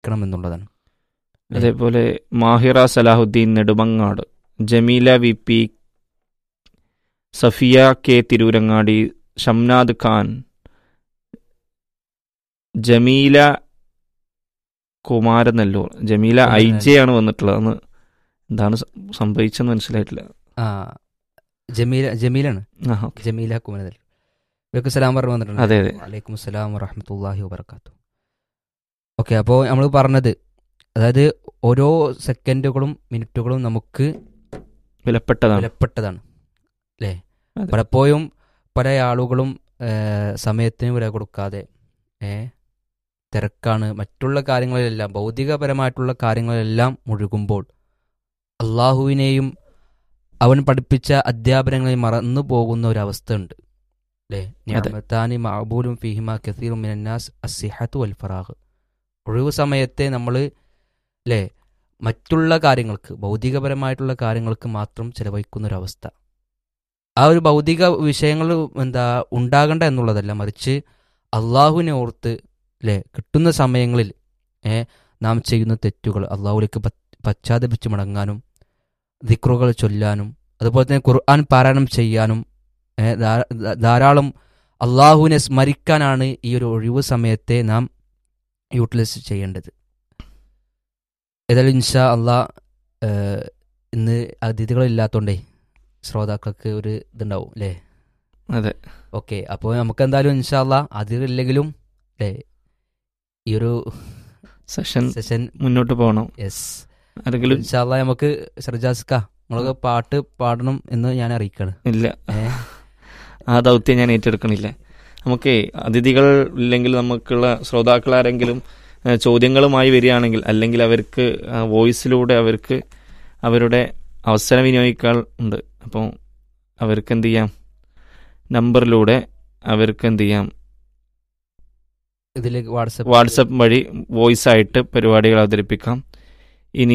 ശ്രദ്ധിക്കണം എന്നുള്ളതാണ് അതേപോലെ Mahira Salahuddin Nedumangad Jameela V P Safiya K Tirurangadi Shamnad Khan Jameela Kumaranellur Jameela I J ആണ് വന്നിട്ടുള്ളത് അന്ന് എന്താണ് സ- സംഭവിച്ചെന്ന് മനസ്സിലായിട്ടില്ല ആ ജമീല ജമീലാണ് ആ ഓക്കെ ജമീല കുമരതൽ ഇവർക്ക് സലാം പറഞ്ഞു വന്നിട്ടുണ്ട് അതെ, അതെ. വലൈക്കും സലാം വറഹമത്തല്ലാഹി വബർക്കാത്തു ഓക്കെ അപ്പോൾ നമ്മൾ പറഞ്ഞത് അതായത് ഓരോ സെക്കൻഡുകളും മിനിറ്റുകളും നമുക്ക് വിലപ്പെട്ടതാണ് വിലപ്പെട്ടതാണ് അല്ലേ അതെ. പലപ്പോഴും പല ആളുകളും ഏഹ്, സമയത്തിന് വില കൊടുക്കാതെ ഏ തിരക്കാണ് മറ്റുള്ള കാര്യങ്ങളിലെല്ലാം ഭൗതികപരമായിട്ടുള്ള കാര്യങ്ങളിലെല്ലാം മുഴുകുമ്പോൾ അള്ളാഹുവിനെയും അവൻ പഠിപ്പിച്ച അധ്യാപനങ്ങളെ മറന്നു പോകുന്ന ഒരവസ്ഥ ഉണ്ട് അല്ലേ അതെ. ഞാമത്താനി മഅബൂലും ഫിഹിമ കസീറും മിനന്നാസ് അസിഹത്തു വൽ ഫറാഹ് ഒഴിവ് സമയത്തെ നമ്മൾ അല്ലേ മറ്റുള്ള കാര്യങ്ങൾക്ക് ഭൗതികപരമായിട്ടുള്ള കാര്യങ്ങൾക്ക് മാത്രം ചെലവഴിക്കുന്ന ഒരവസ്ഥ ആ ഒരു ഭൗതിക വിഷയങ്ങൾ എന്താ ഉണ്ടാകണ്ട എന്നുള്ളതല്ല മറിച്ച് അള്ളാഹുവിനെ ഓർത്ത് അല്ലേ കിട്ടുന്ന സമയങ്ങളിൽ ഏ നാം ചെയ്യുന്ന തെറ്റുകൾ അള്ളാഹുലേക്ക് പ- പശ്ചാത്തപിച്ച് മടങ്ങാനും ദിക്റുകൾ ചൊല്ലാനും അതുപോലെ തന്നെ ഖുർആൻ പാരായണം ചെയ്യാനും ഏ, ധാ- ധാ- ധാരാളം അള്ളാഹുവിനെ സ്മരിക്കാനാണ് ഈ ഒരു ഒഴിവ് സമയത്തെ നാം യൂട്ടിലൈസ് ചെയ്യേണ്ടത് ഏതായാലും ഇൻഷാ അള്ളാ ഏഹ്, ഇന്ന് അതിഥികളില്ലാത്തോണ്ടേ ശ്രോതാക്കൾക്ക് ഒരു ഇതുണ്ടാവും അല്ലേ അതെ ഓക്കെ അപ്പോൾ നമുക്ക് എന്തായാലും ഇൻഷാ അള്ളാ അതിഥികളില്ലെങ്കിലും അല്ലേ ഈ ഒരു സെഷൻ സെഷൻ മുന്നോട്ട് പോകണം യെസ് ആരെങ്കിലും ഇൻഷാ അള്ളാ നമുക്ക് സർജാസ്ക നമ്മളൊക്കെ പാട്ട് പാടണം എന്ന് ഞാൻ അറിയിക്കാണ് ഇല്ല ഏ? ആ ദൗത്യം ഞാൻ ഏറ്റെടുക്കണില്ല നമുക്ക് അതിഥികൾ ഇല്ലെങ്കിൽ നമുക്കുള്ള ശ്രോതാക്കൾ ആരെങ്കിലും ഏഹ്, ചോദ്യങ്ങളുമായി വരികയാണെങ്കിൽ അല്ലെങ്കിൽ അവർക്ക് ആ, വോയിസിലൂടെ അവർക്ക് അവരുടെ അവസരം വിനിയോഗിക്കാൻ ഉണ്ട് അപ്പോൾ അവർക്ക് എന്ത് ചെയ്യാം നമ്പറിലൂടെ അവർക്ക് എന്ത് ചെയ്യാം ഇതിലേക്ക് വാട്സപ്പ് വാട്സപ്പ് വഴി വോയിസ് ആയിട്ട് പരിപാടികൾ അവതരിപ്പിക്കാം ഇനി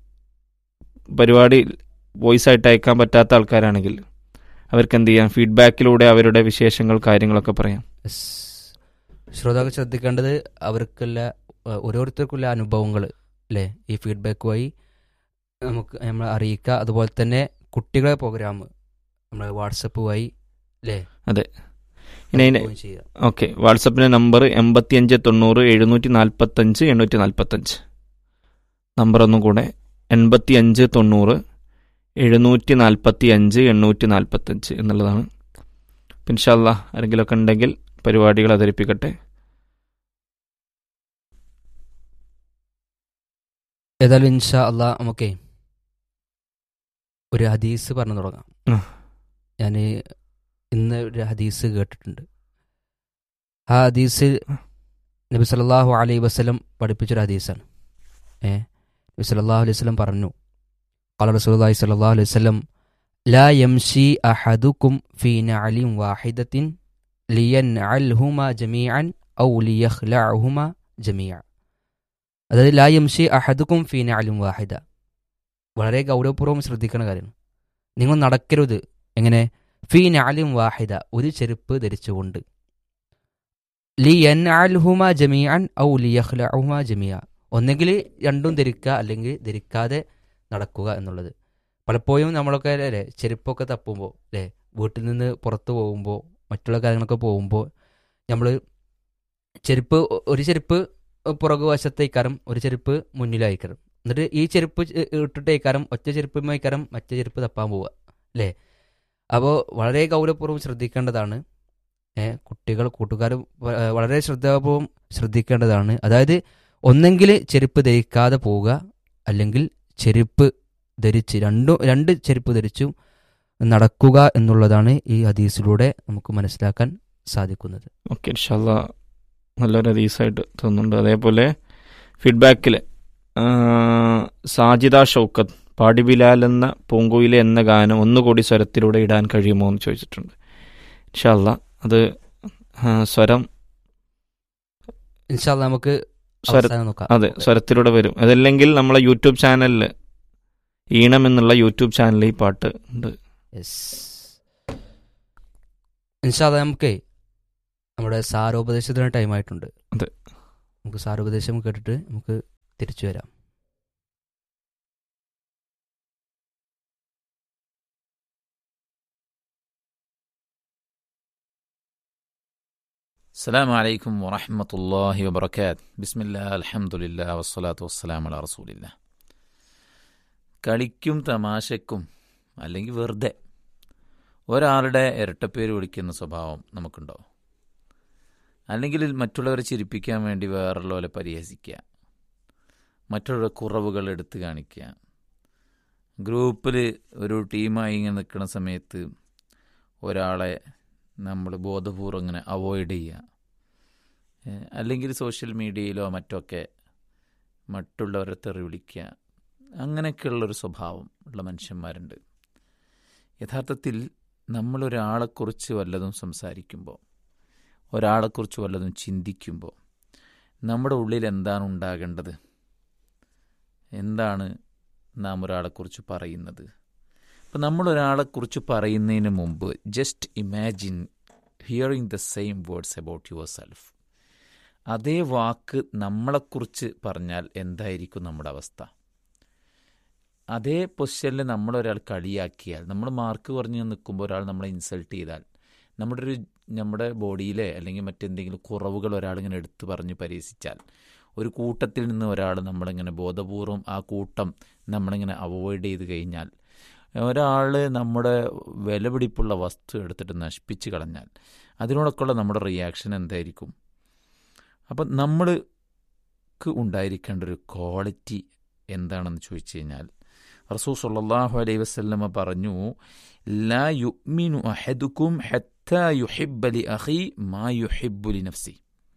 പരിപാടി വോയിസ് ആയിട്ട് അയക്കാൻ പറ്റാത്ത ആൾക്കാരാണെങ്കിൽ അവർക്ക് എന്ത് ചെയ്യാം ഫീഡ്ബാക്കിലൂടെ അവരുടെ വിശേഷങ്ങൾ കാര്യങ്ങളൊക്കെ പറയാം യെസ്. ശ്രോതാക്കൾ ശ്രദ്ധിക്കേണ്ടത് അവർക്കുള്ള ഏഹ്, ഓരോരുത്തർക്കുള്ള അനുഭവങ്ങൾ അല്ലേ ഈ ഫീഡ്ബാക്ക് വഴി നമുക്ക് നമ്മൾ അറിയിക്കുക അതുപോലെ തന്നെ കുട്ടികളെ പ്രോഗ്രാം നമ്മൾ വാട്സപ്പ് വഴി അല്ലേ അതെ. ഇനി അതിന് പോവുകയും ചെയ്യുക ഓക്കെ വാട്സപ്പിൻ്റെ നമ്പർ എൺപത്തിയഞ്ച് തൊണ്ണൂറ് എഴുന്നൂറ്റി നാൽപ്പത്തഞ്ച് എണ്ണൂറ്റി നാൽപ്പത്തഞ്ച് നമ്പർ ഒന്നും കൂടെ എൺപത്തി അഞ്ച് തൊണ്ണൂറ് എഴുന്നൂറ്റി നാൽപ്പത്തി അഞ്ച് എണ്ണൂറ്റി നാൽപ്പത്തഞ്ച് എന്നുള്ളതാണ് ഇൻഷാല്ല ആരെങ്കിലുമൊക്കെ ഉണ്ടെങ്കിൽ പരിപാടികൾ അവതരിപ്പിക്കട്ടെ ഏതായാലും ഇൻഷാ അള്ളാ നമുക്കേ ഒരു ഹദീസ് പറഞ്ഞു തുടങ്ങാം ആ. ഞാൻ ഇന്ന് ഒരു ഹദീസ് കേട്ടിട്ടുണ്ട് ആ ഹദീസ് നബി സല്ലല്ലാഹു അലൈഹി വസല്ലം പഠിപ്പിച്ചൊരു ഹദീസാണ് ഏ നബി സല്ലല്ലാഹു അലൈഹി വസല്ലം പറഞ്ഞു قال رسول الله صلى الله عليه وسلم لا يمشي أحدكم في نعل واحدة لينعلهما جميعا أو ليخلعهما جميعا അതായത് ലാ യംഷി അഹദുക്കും ഫീ നഅലിൻ വാഹിദ വളരെ ഗൗരവപൂർവ്വം ശ്രദ്ധിക്കുന്ന കാര്യമാണ് നിങ്ങൾ നടക്കരുത് എങ്ങനെ ഫീ നഅലിൻ വാഹിദ ഒരു ചെരുപ്പ് ധരിച്ചുകൊണ്ട് ലി യൻഅൽഹുമ ജമീഅൻ ഔ ലിയഖ്ലഉഹുമ ജമീഅ ഒന്നെങ്കിൽ രണ്ടും ധരിക്കുക അല്ലെങ്കിൽ ധരിക്കാതെ നടക്കുക എന്നുള്ളത് പലപ്പോഴും നമ്മളൊക്കെ അല്ലേ ചെരുപ്പൊക്കെ തപ്പുമ്പോൾ അല്ലേ വീട്ടിൽ നിന്ന് പുറത്ത് പോകുമ്പോൾ മറ്റുള്ള കാര്യങ്ങളൊക്കെ പോകുമ്പോൾ നമ്മൾ ചെരുപ്പ് ഒ- ഒരു ചെരുപ്പ് പുറകു വശത്തേക്കാരം ഒരു ചെരുപ്പ് മുന്നിലായിക്കാരം എന്നിട്ട് ഈ ചെരുപ്പ് ചെ- ഇട്ടിട്ടേക്കാരം ഒറ്റ ചെരുപ്പുമായിക്കാരം മറ്റേ ചെരുപ്പ് തപ്പാൻ പോവുക അല്ലേ അപ്പോൾ വളരെ ഗൗരവപൂർവ്വം ശ്രദ്ധിക്കേണ്ടതാണ് ഏ, കുട്ടികൾ കൂട്ടുകാർ വളരെ ശ്രദ്ധാപൂർവം ശ്രദ്ധിക്കേണ്ടതാണ് അതായത് ഒന്നെങ്കിൽ ചെരുപ്പ് ധരിക്കാതെ പോവുക അല്ലെങ്കിൽ ചെരുപ്പ് ധരിച്ച് രണ്ടു രണ്ട് ചെരുപ്പ് ധരിച്ചു നടക്കുക എന്നുള്ളതാണ് ഈ ഹദീസിലൂടെ നമുക്ക് മനസ്സിലാക്കാൻ സാധിക്കുന്നത് ഓക്കെ ഇൻഷാല്ല നല്ലൊരു ഹദീസായിട്ട് തോന്നുന്നുണ്ട് അതേപോലെ ഫീഡ്ബാക്കിൽ സാജിദ ഷൗക്കത്ത് പാടി ബിലാൽ എന്ന പൂങ്കുയിലെ എന്ന ഗാനം ഒന്നുകൂടി സ്വരത്തിലൂടെ ഇടാൻ കഴിയുമോ എന്ന് ചോദിച്ചിട്ടുണ്ട് ഇൻഷാല്ല അത് ആ, സ്വരം ഇൻഷാല്ല നമുക്ക് സ്വര അവസാനം നോക്കാം അതെ സ്വരത്തിലൂടെ വരും അതല്ലെങ്കിൽ നമ്മളെ യൂട്യൂബ് ചാനലിൽ ഈണം എന്നുള്ള യൂട്യൂബ് ചാനലിൽ ഈ പാട്ട് ഉണ്ട് യെസ് ഇൻഷാല്ല നമുക്ക് നമ്മുടെ സാരോപദേശത്തിന് ടൈം ആയിട്ടുണ്ട് അതെ. നമുക്ക് സാരോപദേശം കേട്ടിട്ട് നമുക്ക് തിരിച്ചു വരാം السلام عليكم ورحمة الله وبركاته بسم الله الحمد لله والصلاة والسلام على رسول الله കളിക്കും തമാശക്കും അല്ലെങ്കിൽ വെറുതെ ഒരാളുടെ ഇരട്ടപ്പേര് വിളിക്കുന്ന സ്വഭാവം നമുക്കുണ്ടോ അല്ലെങ്കിൽ മറ്റുള്ളവരെ ചിരിപ്പിക്കാൻ വേണ്ടി വേറുള്ളവരെ പരിഹസിക്കുക മറ്റുള്ളവരുടെ കുറവുകൾ എടുത്തു കാണിക്കുക ഗ്രൂപ്പിൽ ഒരു ടീമായി ഇങ്ങനെ നിൽക്കുന്ന സമയത്ത് ഒരാളെ നമ്മൾ ബോധപൂർവ്വം ഇങ്ങനെ അവോയ്ഡ് ചെയ്യുക ഏഹ് അല്ലെങ്കിൽ സോഷ്യൽ മീഡിയയിലോ മറ്റൊക്കെ മറ്റുള്ളവരെ തെറി വിളിക്കുക അങ്ങനെയൊക്കെയുള്ളൊരു സ്വഭാവം ഉള്ള മനുഷ്യന്മാരുണ്ട് യഥാർത്ഥത്തിൽ നമ്മളൊരാളെക്കുറിച്ച് വല്ലതും സംസാരിക്കുമ്പോൾ ഒരാളെക്കുറിച്ച് വല്ലതും ചിന്തിക്കുമ്പോൾ നമ്മുടെ ഉള്ളിൽ എന്താണ് ഉണ്ടാകേണ്ടത് എന്താണ് നാം ഒരാളെക്കുറിച്ച് പറയുന്നത് അപ്പം നമ്മൾ ഒരാളെക്കുറിച്ച് പറയുന്നതിന് മുമ്പ് just imagine hearing the same words about yourself അതേ വാക്ക് നമ്മളെക്കുറിച്ച് പറഞ്ഞാൽ എന്തായിരിക്കും നമ്മുടെ അവസ്ഥ അതേ പൊസിഷനിൽ നമ്മളൊരാൾ കളിയാക്കിയാൽ നമ്മൾ മാർക്ക് കുറഞ്ഞ് നിൽക്കുമ്പോൾ ഒരാൾ നമ്മളെ ഇൻസൾട്ട് ചെയ്താൽ നമ്മുടെ ഒരു നമ്മുടെ ബോഡിയിലെ അല്ലെങ്കിൽ മറ്റെന്തെങ്കിലും കുറവുകൾ ഒരാളിങ്ങനെ എടുത്തു പറഞ്ഞ് പരിഹസിച്ചാൽ ഒരു കൂട്ടത്തിൽ നിന്ന് ഒരാൾ നമ്മളിങ്ങനെ ബോധപൂർവം ആ കൂട്ടം നമ്മളിങ്ങനെ അവോയ്ഡ് ചെയ്ത് കഴിഞ്ഞാൽ ഒരാൾ നമ്മുടെ വിലപിടിപ്പുള്ള വസ്തു എടുത്തിട്ട് നശിപ്പിച്ച് കളഞ്ഞാൽ അതിനോടൊക്കെയുള്ള നമ്മുടെ റിയാക്ഷൻ എന്തായിരിക്കും അപ്പം നമ്മൾക്ക് ഉണ്ടായിരിക്കേണ്ട ഒരു ക്വാളിറ്റി എന്താണെന്ന് ചോദിച്ചു കഴിഞ്ഞാൽ റസൂ സല്ലല്ലാഹു അലൈഹി വസല്ലമ പറഞ്ഞു ലാ യുഅ്മിനു അഹദുക്കും ഹത്താ യുഹിബ്ബ ലി അഖി മാ യുഹിബ്ബു ലി നഫ്സി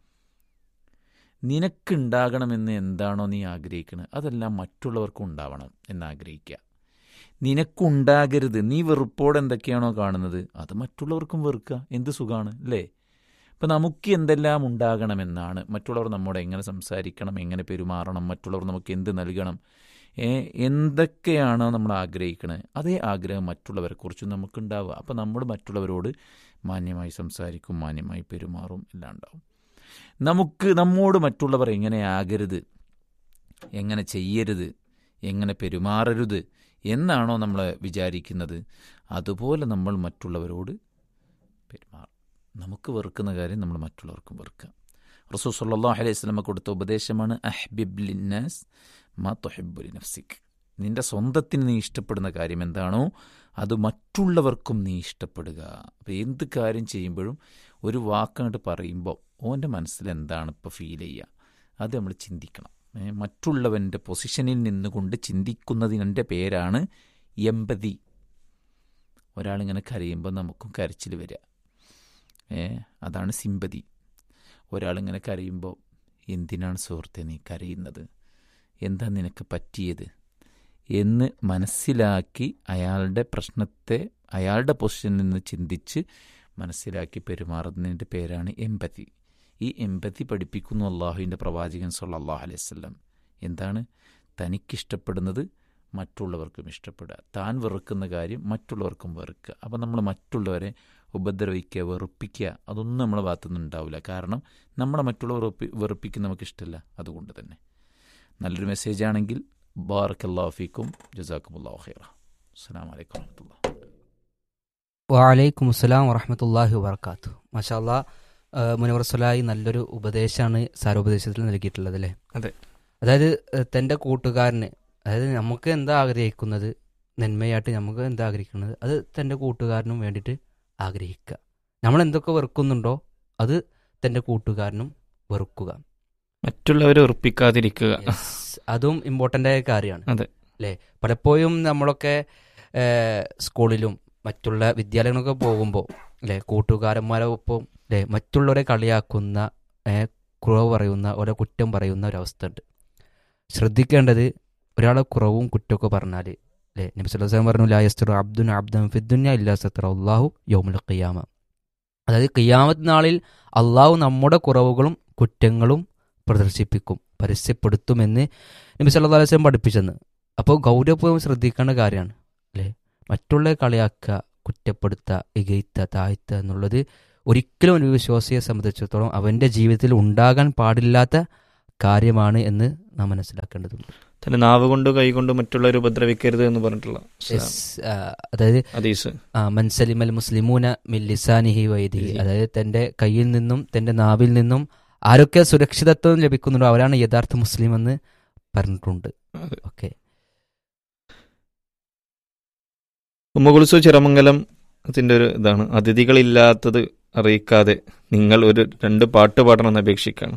നിനക്കുണ്ടാകണമെന്ന് എന്താണോ നീ ആഗ്രഹിക്കുന്നത് അതെല്ലാം മറ്റുള്ളവർക്കും ഉണ്ടാവണം എന്ന് ആഗ്രഹിക്കുക നിനക്കുണ്ടാകരുത് നീ വെറുപ്പോടെ എന്തൊക്കെയാണോ കാണുന്നത് അത് മറ്റുള്ളവർക്കും വെറുക്കുക എന്ത് സുഖമാണ് അല്ലേ അപ്പം നമുക്ക് എന്തെല്ലാം ഉണ്ടാകണമെന്നാണ് മറ്റുള്ളവർ നമ്മോട് എങ്ങനെ സംസാരിക്കണം എങ്ങനെ പെരുമാറണം മറ്റുള്ളവർ നമുക്ക് എന്ത് നൽകണം ഏ, എന്തൊക്കെയാണോ നമ്മൾ ആഗ്രഹിക്കുന്നത് അതേ ആഗ്രഹം മറ്റുള്ളവരെക്കുറിച്ചും നമുക്കുണ്ടാവുക അപ്പം നമ്മൾ മറ്റുള്ളവരോട് മാന്യമായി സംസാരിക്കും മാന്യമായി പെരുമാറും എല്ലാം ഉണ്ടാവും നമുക്ക് നമ്മോട് മറ്റുള്ളവർ എങ്ങനെ ആകരുത് എങ്ങനെ ചെയ്യരുത് എങ്ങനെ പെരുമാറരുത് എന്നാണോ നമ്മൾ വിചാരിക്കുന്നത് അതുപോലെ നമ്മൾ മറ്റുള്ളവരോട് പെരുമാറും നമുക്ക് വെറുക്കുന്ന കാര്യം നമ്മൾ മറ്റുള്ളവർക്കും വെറുക്കുക റസൂ സല്ലല്ലാഹു അലൈഹി വസല്ലമ കൊടുത്ത ഉപദേശമാണ് അഹ്ബിബ് ലിന്നാസ് മാ തുഹിബ്ബു ലിനഫ്സിക് നിന്റെ സ്വന്തത്തിന് നീ ഇഷ്ടപ്പെടുന്ന കാര്യം എന്താണോ അത് മറ്റുള്ളവർക്കും നീ ഇഷ്ടപ്പെടുക അപ്പോൾ എന്ത് കാര്യം ചെയ്യുമ്പോഴും ഒരു വാക്കങ്ങോട്ട് പറയുമ്പോൾ ഓൻ്റെ മനസ്സിൽ എന്താണ് ഇപ്പോൾ ഫീൽ ചെയ്യുക അത് നമ്മൾ ചിന്തിക്കണം ഏ, മറ്റുള്ളവൻ്റെ പൊസിഷനിൽ നിന്നുകൊണ്ട് ചിന്തിക്കുന്നതിൻ്റെ പേരാണ് എമ്പതി ഒരാളിങ്ങനെ കരയുമ്പോൾ നമുക്കും കരച്ചിൽ വരിക ഏ അതാണ് സിമ്പതി ഒരാളിങ്ങനെ കരയുമ്പോൾ എന്തിനാണ് സുഹൃത്തെ നീ കരയുന്നത് എന്താ നിനക്ക് പറ്റിയത് എന്ന് മനസ്സിലാക്കി അയാളുടെ പ്രശ്നത്തെ അയാളുടെ പൊസിഷനിൽ നിന്ന് ചിന്തിച്ച് മനസ്സിലാക്കി പെരുമാറുന്നതിൻ്റെ പേരാണ് എമ്പതി ഈ എമ്പതി പഠിപ്പിക്കുന്നു അള്ളാഹുവിൻ്റെ പ്രവാചകൻ സല്ലല്ലാഹു അലൈഹി വസല്ലം എന്താണ് തനിക്കിഷ്ടപ്പെടുന്നത് മറ്റുള്ളവർക്കും ഇഷ്ടപ്പെടുക താൻ വെറുക്കുന്ന കാര്യം മറ്റുള്ളവർക്കും വെറുക്കുക അപ്പം നമ്മൾ മറ്റുള്ളവരെ ഉപദ്രവിക്കുക വെറുപ്പിക്കുക അതൊന്നും നമ്മളെ ഭാഗത്തുനിന്ന് ഉണ്ടാവില്ല കാരണം നമ്മളെ മറ്റുള്ളവർ വെറുപ്പി- വെറുപ്പിക്കുന്ന നമുക്ക് ഇഷ്ടമല്ല അതുകൊണ്ട് തന്നെ നല്ലൊരു മെസ്സേജ് ആണെങ്കിൽ ബാറക്കല്ലാഫിക്കും ജസാക്കുമുല്ലാ ഖൈറ അസ്സാം വലൈക്കും വാഹമത്തുള്ള വാലൈക്കും അസ്സലാം വറഹമത്തല്ലാഹി വബർക്കാത്തു മഷാല്ലാ മുനവർ സലായി നല്ലൊരു ഉപദേശമാണ് സാരോപദേശത്തിൽ നൽകിയിട്ടുള്ളത് അല്ലേ അതെ. അതായത് ഏഹ്, തൻ്റെ കൂട്ടുകാരന് അതായത് നമുക്ക് എന്താ ആഗ്രഹിക്കുന്നത് നന്മയായിട്ട് നമുക്ക് എന്താ ആഗ്രഹിക്കുന്നത് അത് തൻ്റെ കൂട്ടുകാരനും വേണ്ടിയിട്ട് ആഗ്രഹിക്കുക നമ്മൾ എന്തൊക്കെ വെറുക്കുന്നുണ്ടോ അത് തൻ്റെ കൂട്ടുകാരനും വെറുക്കുക മറ്റുള്ളവരെ ഉറപ്പിക്കാതിരിക്കുക Yes. അതും ഇമ്പോർട്ടൻ്റ് ആയ കാര്യമാണ് അതെ. അല്ലേ പലപ്പോഴും നമ്മളൊക്കെ ഏഹ്, സ്കൂളിലും മറ്റുള്ള വിദ്യാലയങ്ങളൊക്കെ പോകുമ്പോൾ അല്ലേ കൂട്ടുകാരന്മാരെ ഒപ്പം അല്ലേ മറ്റുള്ളവരെ കളിയാക്കുന്ന ഏഹ്, കുറവ് പറയുന്ന ഓരോ കുറ്റം പറയുന്ന ഒരവസ്ഥ ഉണ്ട് ശ്രദ്ധിക്കേണ്ടത് ഒരാളെ കുറവും കുറ്റമൊക്കെ പറഞ്ഞാൽ അല്ലേ നബി സല്ലല്ലാഹു അലൈഹി വസല്ലം പറഞ്ഞു ലാ യസ്തറു അബ്ദുൻ അബ്ദൻ ഫിദ്ദുന്യ ഇല്ലാ സത്തറ അല്ലാഹു യൗമുൽ ഖിയാമ അതായത് ഖിയാമത്ത് നാളിൽ അള്ളാഹു നമ്മുടെ കുറവുകളും കുറ്റങ്ങളും പ്രദർശിപ്പിക്കും പരസ്യപ്പെടുത്തുമെന്ന് നബി സല്ലല്ലാഹു അലൈഹി വസല്ലം പഠിപ്പിച്ചെന്ന് അപ്പോൾ ഗൗരവപൂർവ്വം ശ്രദ്ധിക്കേണ്ട കാര്യമാണ് അല്ലേ മറ്റുള്ള കളിയാക്കുക കുറ്റപ്പെടുത്തുക ഇകയ്ത്ത താഴ്ത്തുക എന്നുള്ളത് ഒരിക്കലും ഒരു വിശ്വാസിയെ സംബന്ധിച്ചിടത്തോളം അവൻ്റെ ജീവിതത്തിൽ ഉണ്ടാകാൻ പാടില്ലാത്ത കാര്യമാണ് എന്ന് നാം മനസ്സിലാക്കേണ്ടതുണ്ട് തന്നെ നാവ് കൊണ്ട് കൈ കൊണ്ട് മറ്റുള്ളവരെ ഉപദ്രവിക്കരുത് എന്ന് പറഞ്ഞിട്ടുള്ള Yes, ആ, അതായത് ഹദീസ് ആ, മൻസലിമൽ മുസ്ലിമൂന മിൽ ലിസാനിഹി വൈദിഹി ഇഹി. അതായത് തന്റെ കയ്യിൽ നിന്നും തന്റെ നാവിൽ നിന്നും ആരൊക്കെ സുരക്ഷിതത്വം ലഭിക്കുന്നുണ്ടോ അവരാണ് യഥാർത്ഥ മുസ്ലിം എന്ന് പറഞ്ഞിട്ടുണ്ട് അതെ. ഓക്കെ ഉമ്മകുൽസു ചിറമംഗലം അതിന്റെ ഒരു ഇതാണ് അതിഥികളില്ലാത്തത് അറിയിക്കാതെ നിങ്ങൾ ഒരു രണ്ട് പാട്ട് പാടണമെന്ന് അപേക്ഷിക്കാണ്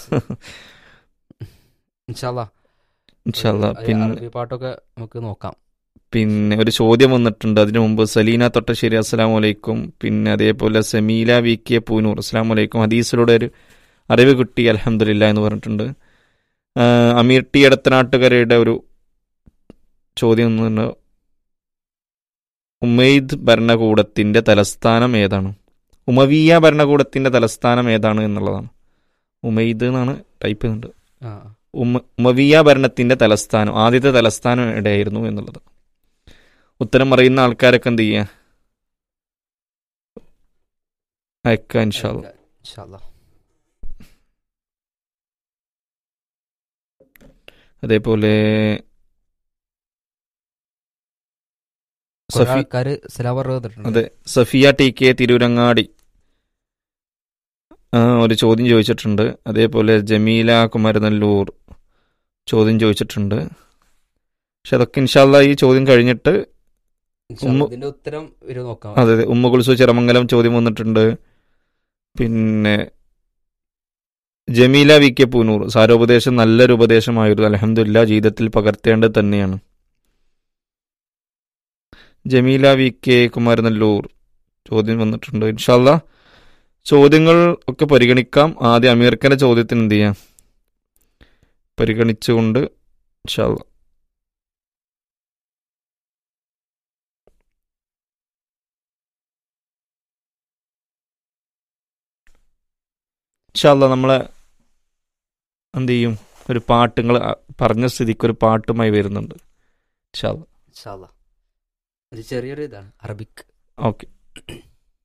ഇൻഷാല്ലാ ഇൻഷാല്ലാ അത് പിന്നെ അറബി പാട്ടൊക്കെ നമുക്ക് നോക്കാം പിന്നെ ഒരു ചോദ്യം വന്നിട്ടുണ്ട് അതിനു മുമ്പ് സലീന തൊട്ടശ്ശേരി അസ്സലാം വലൈക്കും പിന്നെ അതേപോലെ സമീല വി കെ പൂനൂർ അസ്സലാം വലൈക്കും ഹദീസിലൂടെ ഒരു അറിവ് കിട്ടി അലഹമില്ല എന്ന് പറഞ്ഞിട്ടുണ്ട് ആ, അമീർ ടി എടത്തനാട്ടുകരയുടെ ഒരു ചോദ്യം എന്ന് പറഞ്ഞാൽ ഉമൈദ് ഭരണകൂടത്തിന്റെ തലസ്ഥാനം ഏതാണ് ഉമവിയ ഭരണകൂടത്തിന്റെ തലസ്ഥാനം ഏതാണ് എന്നുള്ളതാണ് ഉമൈദ് എന്നാണ് ടൈപ്പ് ചെയ്യുന്നുണ്ട് ആ, ഉമ ഉമവിയ ഭരണത്തിന്റെ തലസ്ഥാനം ആദ്യത്തെ തലസ്ഥാനം എവിടെയായിരുന്നു എന്നുള്ളത് ഉത്തരം അറിയുന്ന ആൾക്കാരൊക്കെ എന്ത് ചെയ്യാ അയക്കാം ഇൻഷാല്ല ഇൻഷാല്ലാ. അതേപോലെ കുറെ സഫി ആൾക്കാര് സലാം പറഞ്ഞിട്ടുണ്ട് അതെ സഫിയ ടി കെ തിരൂരങ്ങാടി ആ, ഒരു ചോദ്യം ചോദിച്ചിട്ടുണ്ട് അതേപോലെ ജമീല കുമരനല്ലൂർ ചോദ്യം ചോദിച്ചിട്ടുണ്ട് പക്ഷെ അതൊക്കെ ഇൻഷാല്ല ഈ ചോദ്യം കഴിഞ്ഞിട്ട് ഇൻഷാല്ലാ, ഉമ്മ- ഇതിന്റെ ഉത്തരം ഒരു നോക്കാം അതെ അതെ ഉമ്മ കുൽസു ചിറമംഗലം ചോദ്യം വന്നിട്ടുണ്ട് പിന്നെ ജമീല വി കെ പൂനൂർ സാരോപദേശം നല്ലൊരു ഉപദേശമായിരുന്നു അലഹമില്ല ജീവിതത്തിൽ പകർത്തേണ്ടത് തന്നെയാണ് ജമീല വി കെ കുമാരനല്ലൂർ ചോദ്യം വന്നിട്ടുണ്ട് ഇൻഷാല്ല ചോദ്യങ്ങൾ ഒക്കെ പരിഗണിക്കാം ആദ്യം അമീർക്കന്റെ ചോദ്യത്തിന് എന്ത് ചെയ്യാം പരിഗണിച്ചുകൊണ്ട് ഇൻഷാല്ല ഇൻഷാല്ല നമ്മളെ എന്ത് ചെയ്യും ഒരു പാട്ട് നിങ്ങൾ പറഞ്ഞ സ്ഥിതിക്ക് ഒരു പാട്ടുമായി വരുന്നുണ്ട് ഇൻഷാല്ല ഇൻഷാല്ലാ. ഇത് ചെറിയൊരു ഇതാണ് അറബിക് ഓക്കെ